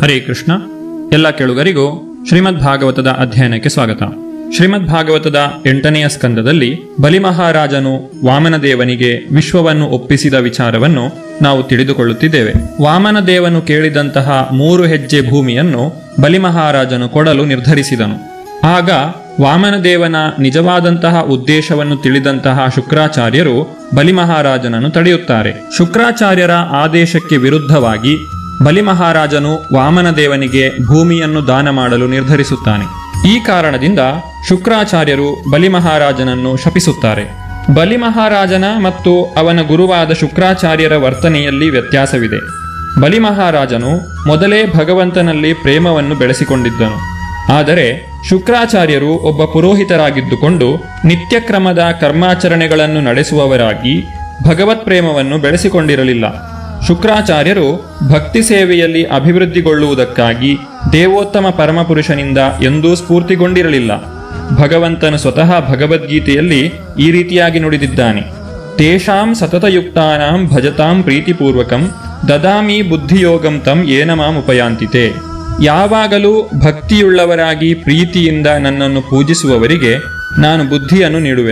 ಹರೇ ಕೃಷ್ಣ ಎಲ್ಲ ಕೇಳುಗರಿಗೂ ಶ್ರೀಮದ್ ಭಾಗವತದ ಅಧ್ಯಯನಕ್ಕೆ ಸ್ವಾಗತ ಶ್ರೀಮದ್ ಭಾಗವತದ ಎಂಟನೆಯ ಸ್ಕಂದದಲ್ಲಿ ಬಲಿಮಹಾರಾಜನು ವಾಮನದೇವನಿಗೆ ವಿಶ್ವವನ್ನು ಒಪ್ಪಿಸಿದ ವಿಚಾರವನ್ನು ನಾವು ತಿಳಿದುಕೊಳ್ಳುತ್ತಿದ್ದೇವೆ ವಾಮನದೇವನು ಕೇಳಿದಂತಹ ಮೂರು ಹೆಜ್ಜೆ ಭೂಮಿಯನ್ನು ಬಲಿಮಹಾರಾಜನು ಕೊಡಲು ನಿರ್ಧರಿಸಿದನು ಆಗ ವಾಮನದೇವನ ನಿಜವಾದಂತಹ ಉದ್ದೇಶವನ್ನು ತಿಳಿದಂತಹ ಶುಕ್ರಾಚಾರ್ಯರು ಬಲಿಮಹಾರಾಜನನ್ನು ತಡೆಯುತ್ತಾರೆ ಶುಕ್ರಾಚಾರ್ಯರ ಆದೇಶಕ್ಕೆ ವಿರುದ್ಧವಾಗಿ ಬಲಿಮಹಾರಾಜನು ವಾಮನದೇವನಿಗೆ ಭೂಮಿಯನ್ನು ದಾನ ಮಾಡಲು ನಿರ್ಧರಿಸುತ್ತಾನೆ ಈ ಕಾರಣದಿಂದ ಶುಕ್ರಾಚಾರ್ಯರು ಬಲಿಮಹಾರಾಜನನ್ನು ಶಪಿಸುತ್ತಾರೆ ಬಲಿಮಹಾರಾಜನ ಮತ್ತು ಅವನ ಗುರುವಾದ ಶುಕ್ರಾಚಾರ್ಯರ ವರ್ತನೆಯಲ್ಲಿ ವ್ಯತ್ಯಾಸವಿದೆ ಬಲಿಮಹಾರಾಜನು ಮೊದಲೇ ಭಗವಂತನಲ್ಲಿ ಪ್ರೇಮವನ್ನು ಬೆಳೆಸಿಕೊಂಡಿದ್ದನು ಆದರೆ ಶುಕ್ರಾಚಾರ್ಯರು ಒಬ್ಬ ಪುರೋಹಿತರಾಗಿದ್ದುಕೊಂಡು ನಿತ್ಯ ಕ್ರಮದ ಕರ್ಮಾಚರಣೆಗಳನ್ನು ನಡೆಸುವವರಾಗಿ ಭಗವತ್ ಪ್ರೇಮವನ್ನು ಬೆಳೆಸಿಕೊಂಡಿರಲಿಲ್ಲ ಶುಕ್ರಾಚಾರ್ಯರು ಭಕ್ತಿ ಸೇವೆಯಲ್ಲಿ ಅಭಿವೃದ್ಧಿಗೊಳ್ಳುವುದಕ್ಕಾಗಿ ದೇವೋತ್ತಮ ಪರಮಪುರುಷನಿಂದ ಎಂದೂ ಸ್ಫೂರ್ತಿಗೊಂಡಿರಲಿಲ್ಲ ಭಗವಂತನು ಸ್ವತಃ ಭಗವದ್ಗೀತೆಯಲ್ಲಿ ಈ ರೀತಿಯಾಗಿ ನುಡಿದಿದ್ದಾನೆ ತೇಷಾಂ ಸತತಯುಕ್ತಾನಾಂ ಭಜತಾಂ ಪ್ರೀತಿಪೂರ್ವಕಂ ದದಾಮಿ ಬುದ್ಧಿಯೋಗಂ ತಂ ಏನ ಮಾಂ ಉಪಯಾಂತಿತೆ ಯಾವಾಗಲೂ ಭಕ್ತಿಯುಳ್ಳವರಾಗಿ ಪ್ರೀತಿಯಿಂದ ನನ್ನನ್ನು ಪೂಜಿಸುವವರಿಗೆ ನಾನು ಬುದ್ಧಿಯನ್ನು ನೀಡುವೆ